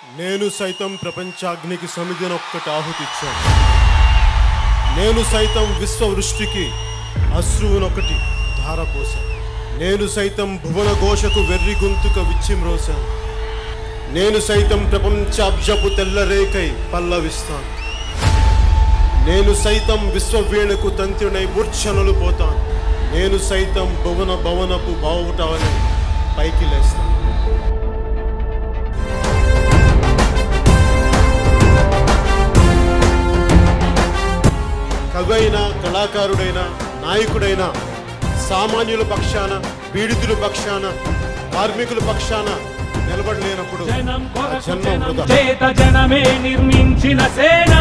నేను సైతం ప్రపంచాగ్నికి సమిధినొక్కటి ఆహుతిచ్చాను నేను సైతం విశ్వవృష్టికి అశ్రువునొకటి ధారపోశాను నేను సైతం భువన ఘోషకు వెర్రి గొంతుక విచ్చిమ్రోశాను నేను సైతం ప్రపంచాబ్జపు తెల్లరేకై పల్లవిస్తాను నేను సైతం విశ్వవీణకు తంత్రినై మూర్ఛనలు పోతాను నేను సైతం భువన భవనపు బావుటవని పైకి లేస్తాను కవైన కళాకారుడైన నాయకుడైన సామాన్యుల పక్షాన పీడితుల పక్షాన కార్మికుల పక్షాన నిలబడలేనప్పుడు జనం ఆ కొరకు జన్మ జనం వృధా చేత జనమే నిర్మించిన సేన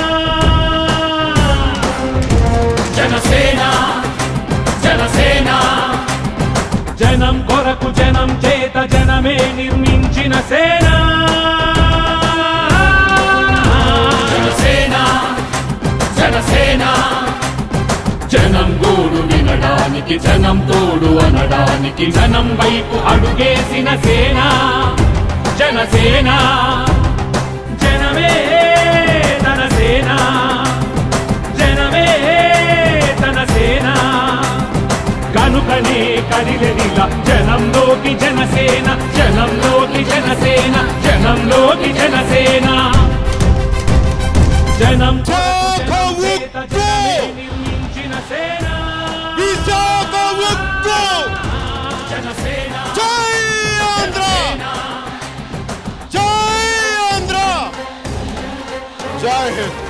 జనసేన జనసేన జనం కొరకు జనం చేత జనమే నిర్మించిన సేన జనసేన జనసేన జనం గోడు వినడానికి జనం తోడు అనడానికి జనం వైపు అడుగేసిన సేన జనసేన జనమే తన సేన జనమే తన సేన కనుకనే కదిలెదిల జనంలోకి జనసేన జనంలోకి జనసేన జనంలోకి జనసేన జనం విశాఖ చేత ఉక్కు! జనమే నిర్మించిన సేన విశాఖ ఉక్కు! జనసేన జై ఆంధ్ర జై ఆంధ్ర జై హింద్